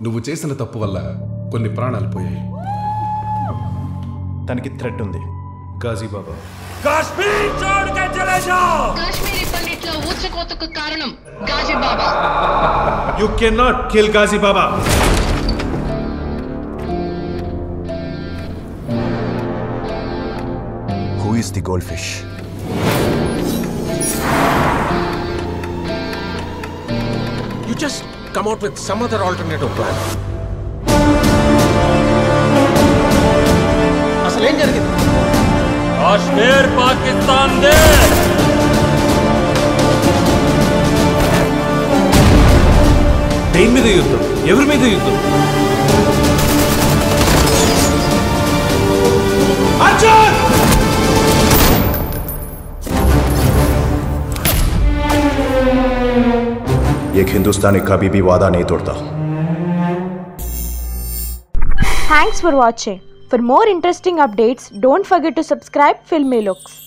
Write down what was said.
నువ్వు చేసిన తప్పు వల్ల కొన్ని ప్రాణాలు పోయాయి తనకి థ్రెట్ ఉంది గాజీ బాబా కాశ్మీరీ పండిట్లో ఊచకోతకు కారణం Ghazi Baba you can not kill Ghazi Baba Who is the goldfish? You just come out with some other alternative plan. అసలు ఏం జరిగింది కాశ్మీర్ పాకిస్తాన్ దే దేని మీద యుద్ధం ఎవరి మీద యుద్ధం అర్జున్ एक हिंदुस्तानी कभी भी वादा नहीं तोड़ता Thanks for watching. For more interesting updates, don't forget to subscribe Filmy Looks.